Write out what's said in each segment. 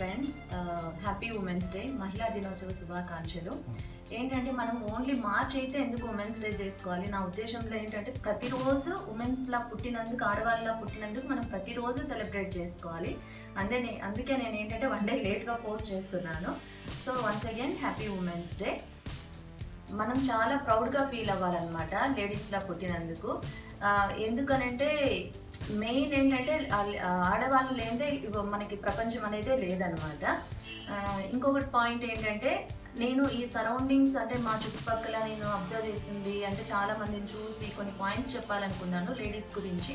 friends happy women's day మహిళా దినోత్సవ శుభాకాంక్షలు ఏంటంటే మనం ఓన్లీ మార్చ్ అయితే ఎందుకు ఉమెన్స్ డే చేసుకోవాలి నా ఉద్దేశంలో ఏంటంటే ప్రతిరోజు ఉమెన్స్లా పుట్టినందుకు ఆడవాళ్ళలా పుట్టినందుకు మనం ప్రతిరోజు సెలబ్రేట్ చేసుకోవాలి అందే నే- అందుకే నేను ఏంటంటే వన్ డే లేట్గా పోస్ట్ చేస్తున్నాను so once again happy women's day మనం చాలా ప్రౌడ్గా ఫీల్ అవ్వాలన్నమాట లేడీస్లా పుట్టినందుకు ఆ, ఎందుకనంటే మెయిన్ ఏంటంటే ఆ- ఆ ఆడవాళ్ళు లేదే ఇవ- మనకి ప్రపంచం అనేది లేదనమాట ఆ, ఇంకొకటి పాయింట్ ఏంటంటే నేను ఈ సరౌండింగ్స్ అంటే మా చుట్టుపక్కల నేను అబ్జర్వ్ చేస్తుంది అంటే చాలా మందిని చూసి కొన్ని పాయింట్స్ చెప్పాలనుకున్నాను లేడీస్ గురించి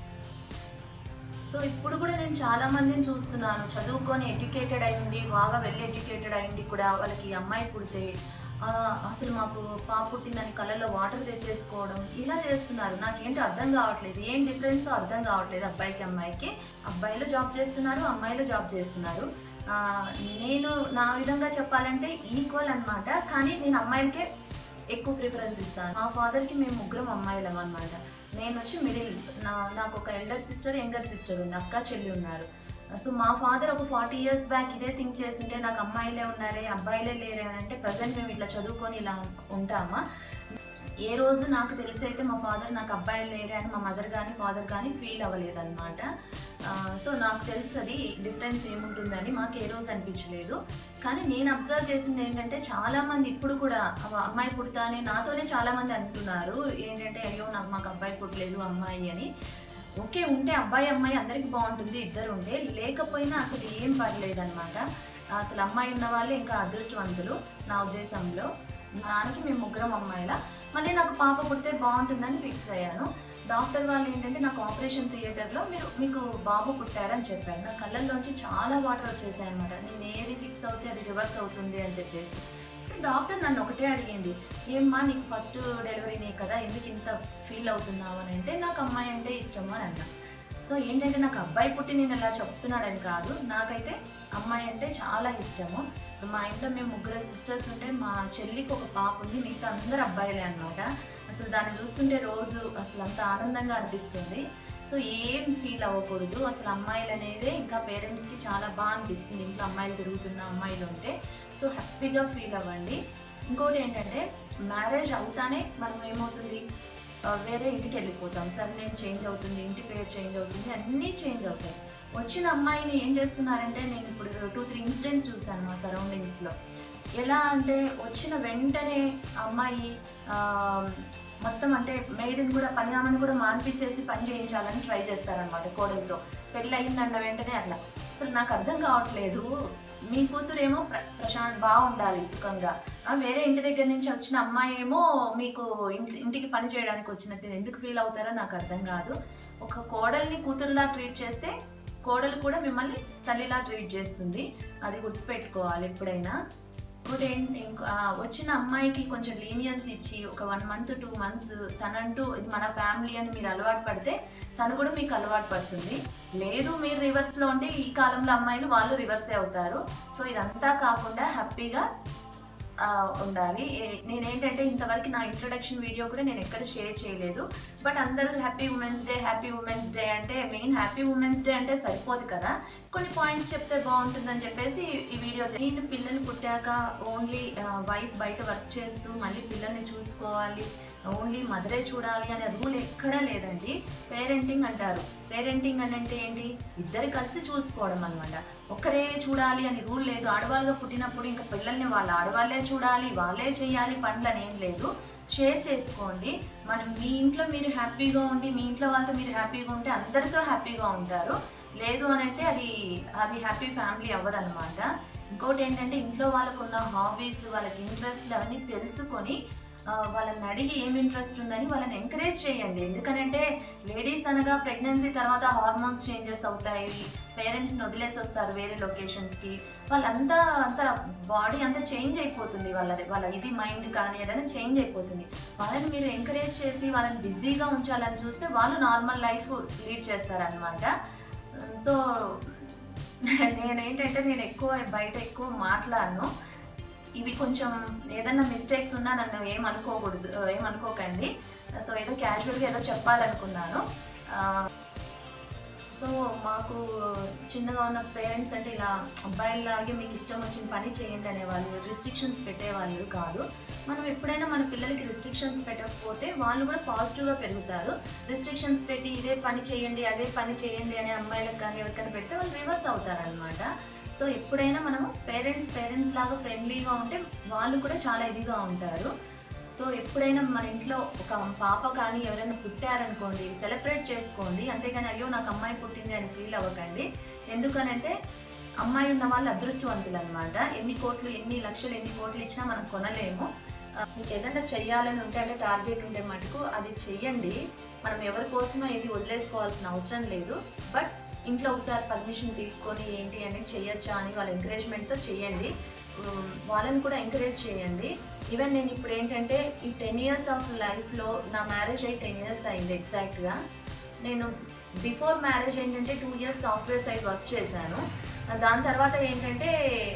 సో ఇప్పుడు కూడా నేను చాలా మందిని చూస్తున్నాను చదువుకొని ఎడ్యుకేటెడ్ అయ్యింది బాగా వెల్ ఎడ్యుకేటెడ్ అయ్యింది కూడా వాళ్ళకి అమ్మాయి పుడితే ఆ, అసలు మాకు పాప పుట్టిందని కళ్ళల్లో వాటర్ తెచ్చేసుకోవడం ఇలా చేస్తున్నారు నాకేంటో అర్థం కావట్లేదు ఏం డిఫరెన్స్ అర్థం కావట్లేదు అబ్బాయికి అమ్మాయికి అబ్బాయిలు జాబ్ చేస్తున్నారు అమ్మాయిలు జాబ్ చేస్తున్నారు ఆ, నేను నా విధంగా చెప్పాలంటే ఈక్వల్ అన్నమాట కానీ నేను అమ్మాయిలకే ఎక్కువ ప్రిఫరెన్స్ ఇస్తాను మా ఫాదర్కి మేము ముగ్గురం అమ్మాయిలం అనమాట నేను వచ్చి మిడిల్ నా నాకు ఒక ఎల్డర్ సిస్టర్ యంగర్ సిస్టర్ ఉంది అక్క చెల్లి ఉన్నారు సో మా ఫాదర్ ఒక ఫార్టీ ఇయర్స్ బ్యాక్ ఇదే థింక్ చేస్తుంటే నాకు అమ్మాయిలే ఉన్నారే అబ్బాయిలే లేరే అని అంటే ప్రజెంట్ మేము ఇట్లా చదువుకొని ఇలా ఉంటామా ఏ రోజు నాకు తెలిసి అయితే మా ఫాదర్ నాకు అబ్బాయిలు లేరే అని మా మదర్ కానీ ఫాదర్ కానీ ఫీల్ అవ్వలేదన్నమాట సో నాకు తెలుసు అది డిఫరెన్స్ ఏముంటుందని మాకు ఏ రోజు అనిపించలేదు కానీ నేను అబ్జర్వ్ చేసింది ఏంటంటే చాలా మంది ఇప్పుడు కూడా అవ- అమ్మాయి పుడతానే నాతోనే చాలా మంది అంటున్నారు ఏంటంటే అయ్యో నాకు మాకు అబ్బాయి పుట్టలేదు అమ్మాయి అని ఓకే ఉంటే అబ్బాయి అమ్మాయి అందరికి బాగుంటుంది ఇద్దరు ఉంటే లేకపోయినా అసలు ఏం పర్లేదు అనమాట అసలు అమ్మాయి ఉన్న వాళ్ళు ఇంకా అదృష్టవంతులు నా ఉద్దేశంలో మా నాన్నకి మేము ముగ్గురం అమ్మాయిల మళ్ళీ నాకు పాప పుడితే బాగుంటుందని ఫిక్స్ అయ్యాను డాక్టర్ వాళ్ళు ఏంటంటే నాకు ఆపరేషన్ థియేటర్లో మీరు మీకు బాబు పుట్టారని చెప్పారు నా కళ్ళల్లోంచి చాలా వాటర్ వచ్చేసాయి అనమాట నేను ఏది ఫిక్స్ అవుతే అది రివర్స్ అవుతుంది అని చెప్పేసి డాక్టర్ నన్ను ఒకటే అడిగింది ఏమ్మా నీకు ఫస్ట్ డెలివరీనే కదా ఎందుకు ఇంత ఫీల్ అవుతున్నావు అని అంటే నాకు అమ్మాయి అంటే ఇష్టము అని అన్నా సో ఏంటంటే నాకు అబ్బాయి పుట్టి నేను ఇలా చెప్తున్నాడని కాదు నాకైతే అమ్మాయి అంటే చాలా ఇష్టము ఇప్పుడు మా ఇంట్లో మేము ముగ్గురు సిస్టర్స్ ఉంటే మా చెల్లికి ఒక పాప ఉంది మిగతా అందరు అబ్బాయిలే అనమాట అసలు దాన్ని చూస్తుంటే రోజు అసలు అంత ఆనందంగా అనిపిస్తుంది సో ఏం ఫీల్ అవ్వకూడదు అసలు అమ్మాయిలు అనేది ఇంకా పేరెంట్స్కి చాలా బాగా అనిపిస్తుంది ఇంట్లో అమ్మాయిలు తిరుగుతున్న అమ్మాయిలు ఉంటే సో హ్యాపీగా ఫీల్ అవ్వండి ఇంకోటి ఏంటంటే మ్యారేజ్ అవుతానే మనం ఏమవుతుంది ఆ, వేరే ఇంటికి వెళ్ళిపోతాం సరే నేను చేంజ్ అవుతుంది ఇంటి పేరు చేంజ్ అవుతుంది అన్నీ చేంజ్ అవుతాయి వచ్చిన అమ్మాయిని ఏం చేస్తున్నారంటే నేను ఇప్పుడు టూ త్రీ ఇన్సిడెంట్స్ చూశాను మా సరౌండింగ్స్లో ఎలా అంటే వచ్చిన వెంటనే అమ్మాయి ఆ, మొత్తం అంటే మేడ్ని కూడా పని ఆమెను కూడా మాన్పించేసి పని చేయించాలని ట్రై చేస్తారనమాట కోడలతో పెళ్ళి అయిందన్న వెంటనే అట్లా అసలు నాకు అర్థం కావట్లేదు మీ కూతురేమో ప్ర ప్రశాంత్ బాగుండాలి సుఖంగా ఆ, వేరే ఇంటి దగ్గర నుంచి వచ్చిన అమ్మాయి ఏమో మీకు ఇంటి ఇంటికి పని చేయడానికి వచ్చినట్టు ఎందుకు ఫీల్ అవుతారో నాకు అర్థం కాదు ఒక కోడల్ని కూతురులా ట్రీట్ చేస్తే కోడలు కూడా మిమ్మల్ని తల్లిలా ట్రీట్ చేస్తుంది అది గుర్తుపెట్టుకోవాలి ఎప్పుడైనా ఇంకోటి ఏంటి ఇంకో ఆ, వచ్చిన అమ్మాయికి కొంచెం లీనియన్స్ ఇచ్చి ఒక వన్ మంత్ టూ మంత్స్ తనంటూ ఇది మన ఫ్యామిలీ అని మీరు అలవాటు పడితే తను కూడా మీకు అలవాటు పడుతుంది లేదు మీరు రివర్స్లో ఉంటే ఈ కాలంలో అమ్మాయిలు వాళ్ళు రివర్సే అవుతారు సో ఇదంతా కాకుండా హ్యాపీగా ఆ, ఉండాలి ఏ- నేనేంటంటే ఇంతవరకు నా ఇంట్రొడక్షన్ వీడియో కూడా నేను ఎక్కడ షేర్ చేయలేదు బట్ అందరూ happy women's day happy women's day అంటే మెయిన్ హ్యాపీ ఉమెన్స్ డే అంటే సరిపోదు కదా కొన్ని పాయింట్స్ చెప్తే బాగుంటుందని చెప్పేసి ఈ వీడియో చే- నేను పిల్లలు పుట్టాక ఓన్లీ వైఫ్ బయట వర్క్ చేస్తూ మళ్ళీ పిల్లల్ని చూసుకోవాలి ఓన్లీ మదరే చూడాలి అనే రూల్ ఎక్కడా లేదండి పేరెంటింగ్ అంటారు పేరెంటింగ్ అని అంటే ఏంటి ఇద్దరు కలిసి చూసుకోవడం అనమాట ఒకరే చూడాలి అని రూల్ లేదు ఆడవాళ్ళుగా పుట్టినప్పుడు ఇంకా పిల్లల్ని వాళ్ళ ఆడవాళ్ళే చూడాలి వాళ్ళే చేయాలి పనులు అని ఏం లేదు షేర్ చేసుకోండి మనం మీ ఇంట్లో మీరు హ్యాపీగా ఉండి మీ ఇంట్లో వాళ్ళతో మీరు హ్యాపీగా ఉంటే అందరితో హ్యాపీగా ఉంటారు లేదు అని అంటే అది అది హ్యాపీ ఫ్యామిలీ అవ్వదన్నమాట ఇంకోటి ఏంటంటే ఇంట్లో వాళ్ళకున్న హాబీస్ వాళ్ళకి ఇంట్రెస్ట్ అవన్నీ తెలుసుకొని ఆ, వాళ్ళని అడిగి ఏం ఇంట్రెస్ట్ ఉందని వాళ్ళని ఎంకరేజ్ చేయండి ఎందుకనంటే లేడీస్ అనగా ప్రెగ్నెన్సీ తర్వాత హార్మోన్స్ చేంజెస్ అవుతాయి పేరెంట్స్ని వదిలేసి వస్తారు వేరే లొకేషన్స్కి వాళ్ళంతా అంత బాడీ అంతా చేంజ్ అయిపోతుంది వాళ్ళది వాళ్ళ ఇది మైండ్ కానీ ఏదైనా చేంజ్ అయిపోతుంది వాళ్ళని మీరు ఎంకరేజ్ చేసి వాళ్ళని బిజీగా ఉంచాలని చూస్తే వాళ్ళు నార్మల్ లైఫ్ లీడ్ చేస్తారనమాట సో నేనేంటంటే నేను ఎక్కువ బయట ఎక్కువ మాట్లాడను ఇవి కొంచెం ఏదైనా మిస్టేక్స్ ఉన్నా నన్ను ఏమనుకోకూడదు ఏమనుకోకండి సో ఏదో క్యాజువల్గా ఏదో చెప్పాలనుకున్నాను సో మాకు చిన్నగా ఉన్న పేరెంట్స్ అంటే ఇలా అబ్బాయిలాగే మీకు ఇష్టం వచ్చిన పని చేయండి అనేవాళ్ళు రిస్ట్రిక్షన్స్ పెట్టేవాళ్ళు కాదు మనం ఎప్పుడైనా మన పిల్లలకి రిస్ట్రిక్షన్స్ పెట్టకపోతే వాళ్ళు కూడా పాజిటివ్గా పెరుగుతారు రిస్ట్రిక్షన్స్ పెట్టి ఇదే పని చేయండి అదే పని చేయండి అనే అమ్మాయిలకు కానీ ఎవరికైనా పెడితే వాళ్ళు రివర్స్ అవుతారనమాట సో ఎప్పుడైనా మనము పేరెంట్స్ పేరెంట్స్ లాగా ఫ్రెండ్లీగా ఉంటే వాళ్ళు కూడా చాలా ఇదిగా ఉంటారు సో ఎప్పుడైనా మన ఇంట్లో ఒక పాప కానీ ఎవరైనా పుట్టారనుకోండి సెలబ్రేట్ చేసుకోండి అంతేగాని అయ్యో నాకు అమ్మాయి పుట్టింది అని ఫీల్ అవ్వకండి ఎందుకనంటే అమ్మాయి ఉన్న వాళ్ళు అదృష్టవంతులు అనమాట ఎన్ని కోట్లు ఎన్ని లక్షలు ఎన్ని కోట్లు ఇచ్చినా మనం కొనలేము ఆ, మీకు ఏదైనా చెయ్యాలని ఉంటే అంటే టార్గెట్ ఉంటే మటుకు అది చెయ్యండి మనం ఎవరి కోసమో ఇది వదిలేసుకోవాల్సిన అవసరం లేదు బట్ ఇంట్లో ఒకసారి పర్మిషన్ తీసుకొని ఏంటి అనేది చెయ్యొచ్చా అని వాళ్ళ ఎంకరేజ్మెంట్తో చేయండి ఉమ్, వాళ్ళని కూడా ఎంకరేజ్ చేయండి ఈవెన్ నేను ఇప్పుడు ఏంటంటే ఈ టెన్ ఇయర్స్ ఆఫ్ లైఫ్లో నా మ్యారేజ్ అయ్యి టెన్ ఇయర్స్ అయింది ఎగ్జాక్ట్గా నేను బిఫోర్ మ్యారేజ్ ఏంటంటే two years software side work చేశాను దాని తర్వాత ఏంటంటే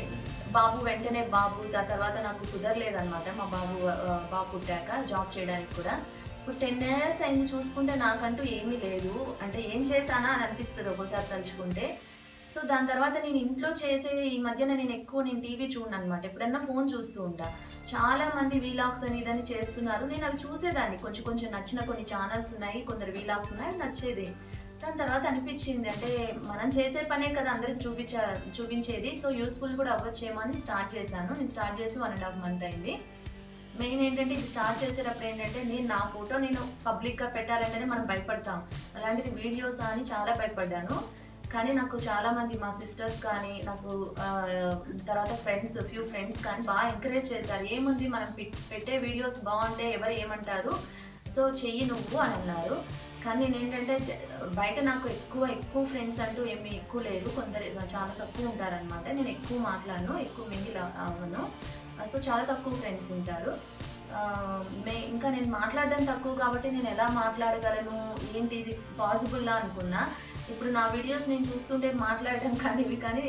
బాబు వెంటనే బాబు దాని తర్వాత నాకు కుదరలేదన్నమాట మా బాబు ఆ, బాబు పుట్టాక జాబ్ చేయడానికి కూడా ఇప్పుడు టెన్ ఇయర్స్ అయింది చూసుకుంటే నాకంటూ ఏమీ లేదు అంటే ఏం చేశానా అని అనిపిస్తుంది ఒక్కోసారి తలుచుకుంటే సో దాని తర్వాత నేను ఇంట్లో చేసే ఈ మధ్యన నేను ఎక్కువ నేను టీవీ చూడను అనమాట ఎప్పుడన్నా ఫోన్ చూస్తూ ఉంటా చాలా మంది వీలాగ్స్ అని ఇదని చేస్తున్నారు నేను అవి చూసేదాన్ని కొంచెం కొంచెం నచ్చిన కొన్ని ఛానల్స్ ఉన్నాయి కొందరు వీలాగ్స్ ఉన్నాయి అవి నచ్చేది దాని తర్వాత అనిపించింది అంటే మనం చేసే పనే కదా అందరికి చూపించ చూపించేది సో యూస్ఫుల్ కూడా అవ్వచ్చేమో అని స్టార్ట్ చేశాను నేను స్టార్ట్ చేసి వన్ అండ్ హాఫ్ మంత్ అయింది మెయిన్ ఏంటంటే ఇది స్టార్ట్ చేసేటప్పుడు ఏంటంటే నేను నా ఫోటో నేను పబ్లిక్గా పెట్టాలంటేనే మనం భయపడతాం అలాంటిది వీడియోస్ అని చాలా భయపడ్డాను కానీ నాకు చాలా మంది మా సిస్టర్స్ కానీ నాకు ఆ, తర్వాత ఫ్రెండ్స్ ఫ్యూ ఫ్రెండ్స్ కానీ బాగా ఎంకరేజ్ చేశారు ఏముంది మనం పెట్- పెట్టే వీడియోస్ బాగుంటే ఎవరు ఏమంటారు సో చెయ్యి నువ్వు అని అన్నారు కానీ నేను ఏంటంటే జ- బయట నాకు ఎక్కువ ఎక్కువ ఫ్రెండ్స్ అంటూ ఏమి ఎక్కువ లేరు కొందరు చాలా తక్కువ ఉంటారనమాట నేను ఎక్కువ మాట్లాడను ఎక్కువ మింగిల్ అవ్వను సో చాలా తక్కువ ఫ్రెండ్స్ ఉంటారు ఆ, మే ఇంకా నేను మాట్లాడడం తక్కువ కాబట్టి నేను ఎలా మాట్లాడగలను ఏంటి ఇది పాసిబుల్లా అనుకున్నా ఇప్పుడు నా వీడియోస్ నేను చూస్తుంటే మాట్లాడడం కానీ ఇవి కానీ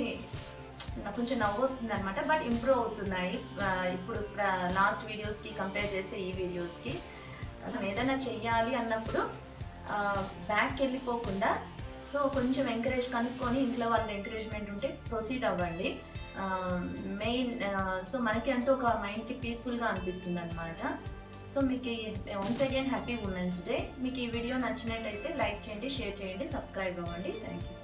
నాకు కొంచెం నవ్వు వస్తుంది అనమాట బట్ ఇంప్రూవ్ అవుతున్నాయి ఆ, ఇప్పుడు లాస్ట్ వీడియోస్కి కంపేర్ చేస్తే ఈ వీడియోస్కి మనం ఏదైనా చెయ్యాలి అన్నప్పుడు బ్యాక్కి వెళ్ళిపోకుండా సో కొంచెం ఎంకరేజ్ కనుక్కొని ఇంట్లో వాళ్ళ ఎంకరేజ్మెంట్ ఉంటే ప్రొసీడ్ అవ్వండి మెయిన్ సో మనకి అంటూ ఒక మైండ్కి పీస్ఫుల్గా అనిపిస్తుంది అనమాట సో మీకు once again happy women's day మీకు ఈ వీడియో నచ్చినట్టయితే లైక్ చేయండి షేర్ చేయండి సబ్స్క్రైబ్ అవ్వండి థ్యాంక్ యూ